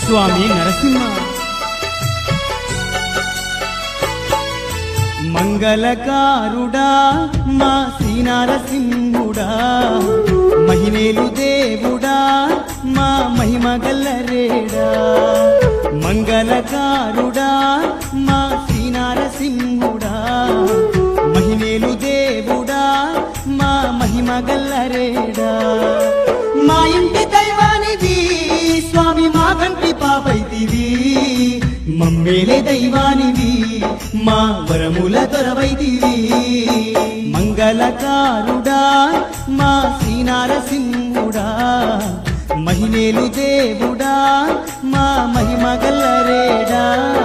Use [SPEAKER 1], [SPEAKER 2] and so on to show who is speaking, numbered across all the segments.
[SPEAKER 1] స్వామి నరసింహ మంగళకారుడా మా శ్రీనారసింహుడా మహిమేలు దేవుడా మా మహిమ గల్లరేడా మంగళకారుడా మా శ్రీనారసింహుడా మహిమేలు దేవుడా మా మహిమ గల్లరేడా మా ఇంటి దైవానివి స్వామి మా కంటి పాపైతివి మమ్మేలే దైవానివి మా వరముల దొరవైతివి మంగళకారుడా మా శ్రీనారసింహుడా మహిమేలు దేవుడా మా మహిమ గల్లరేడా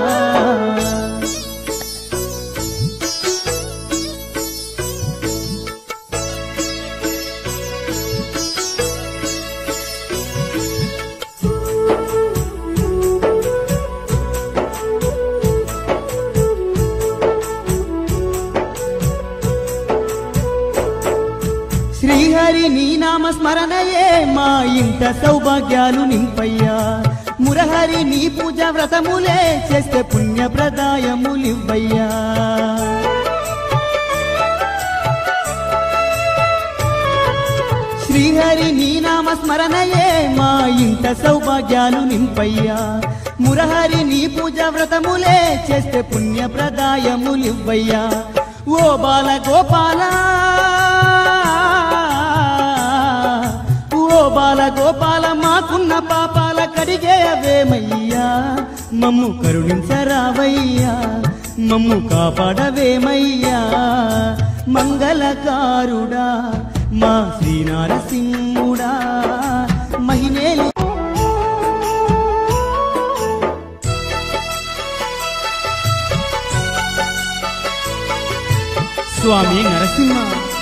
[SPEAKER 1] శ్రీహరి నీ నామ స్మరణయే మా ఇంట సౌభాగ్యాలు నింపయ్యా మురహరి నీ పూజ వ్రతములే చేస్తే పుణ్య ప్రదాయములివ్వయ్యా శ్రీహరి నీ నామ స్మరణయే మా ఇంట సౌభాగ్యాలు నింపయ్యా మురహరి నీ పూజ వ్రతములే చేస్తే పుణ్య ప్రదాయములివ్వయ్యా ఓ బాల గోపాల ఓ బాల గోపాల మాకున్న పాపాల కడిగేయవేమయ్యా మమ్ము కరుణించరావయ్యా మమ్ము కాపాడవేమయ్యా మంగళకారుడా మా శ్రీనారసింహుడా మహిమేలు స్వామి నరసింహ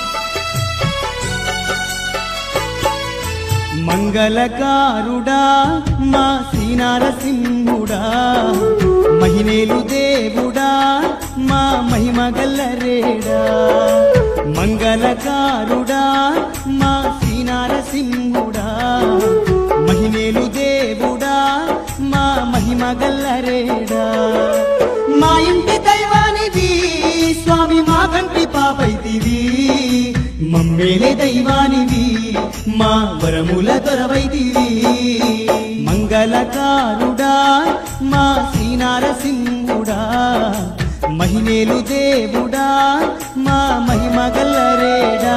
[SPEAKER 1] మంగళకారుడా మా శ్రీనారసింహుడా మహిమేలు దేవుడా మా మహిమ గల్లరేడా మంగళకారుడా మా శ్రీనారసింహుడా మహిమేలు దేవుడా మా మహిమ గల్లరేడా మా ఇంటి దైవానివి స్వామి మా కంటి పాపైతివి మమ్మేలే దైవానివి మా వరముల దొరవైతివి మంగళకారుడా మా శ్రీనారసింహుడా మహిమేలు దేవుడా మా మహిమ గల్లరేడా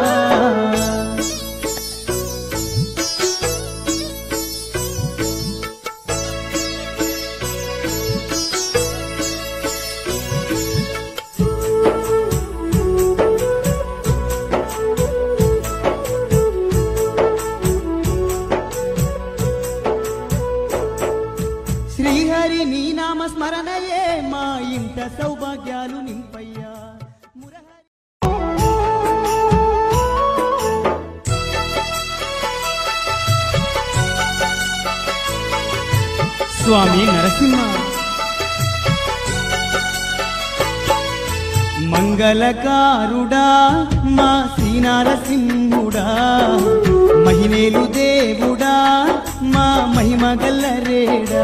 [SPEAKER 1] శ్రీహరి నీ నామ స్మరణయే మా ఇంట సౌభాగ్యాలు నింపయ్యా మురహరి స్వామి నరసింహ మంగళకారుడా మా శ్రీనారసింహుడా మహిమేలు దేవుడా మా మహిమ గల్లరేడా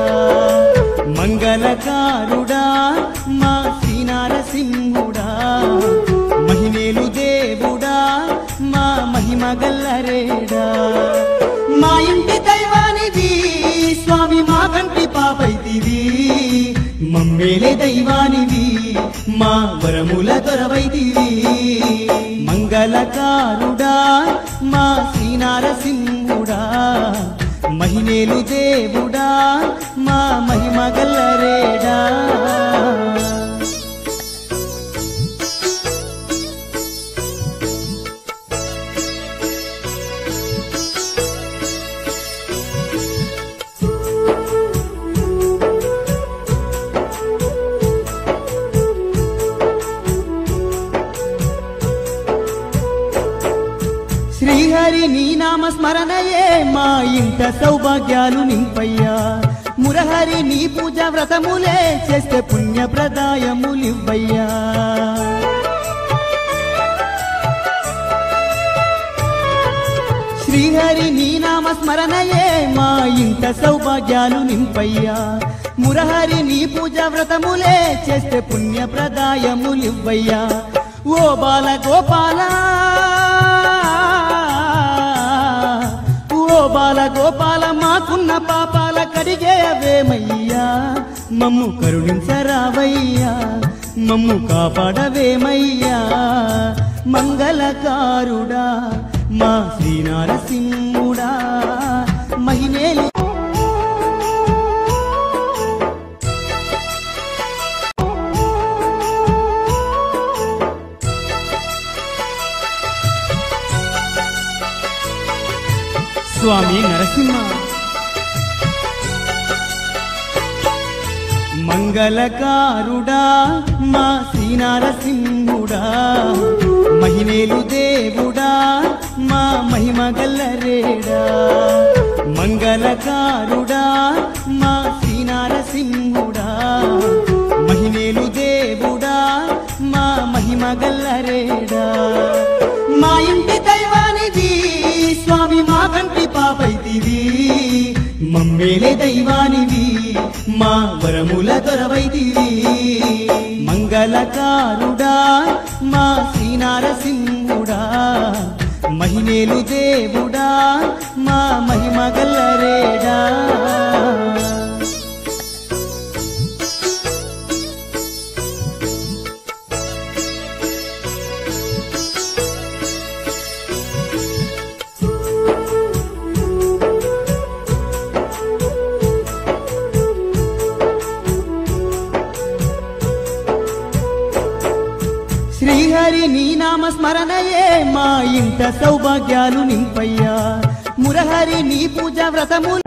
[SPEAKER 1] మంగళకారుడా మా శ్రీనారసింహుడా మహిమేలు దేవుడా మా మహిమ గల్లరేడా మా ఇంటి దైవానివి స్వామి మా కంటి పాపైతివి మమ్మేలే దైవానివి మా వరముల దొరవైతివి మంగళకారుడా మా శ్రీనారసింహుడా మహిమేలు దేవుడా మా మహిమ గల్లరేడా శ్రీహరి నీ నామ స్మరణయే మా ఇంట సౌభాగ్యాలు నింపయ్యా మురహరి నీ పూజ వ్రతములే చేస్తే పుణ్య ప్రదాయములివ్వయ్యా శ్రీహరి నీ నామ స్మరణయే మా ఇంట సౌభాగ్యాలు నింపయ్యా మురహరి నీ పూజ వ్రతములే చేస్తే పుణ్య ప్రదాయములివ్వయ్యా ఓ బాల గోపాల ఓ బాల గోపాల మాకున్న పాపాల కడిగేయవేమయ్యా మమ్ము కరుణించరావయ్యా మమ్ము కాపాడవేమయ్యా మంగళకారుడా మా శ్రీనారసింహుడా మహిమేలు స్వామి నరసింహ మంగళకారుడా మా శ్రీనారసింహుడా మహిమేలు దేవుడా మా మహిమ గల్లరేడా మంగళకారుడా మా శ్రీనారసింహుడా మహిమేలు దేవుడా మా మహిమ గల్లరేడా మా ఇంటి దైవానిది స్వామి మా కంటి పాపైతివి మమ్మేలే దైవానివి మా వరముల దొరవైతివి మంగళకారుడా మా శ్రీనారసింహుడా మహిమేలు దేవుడా మా మహిమ గల్లరేడా శ్రీహరి నీ నామ స్మరణయే మా ఇంట సౌభాగ్యాలు నింపయ్యా మురహరి నీ పూజ వ్రతములు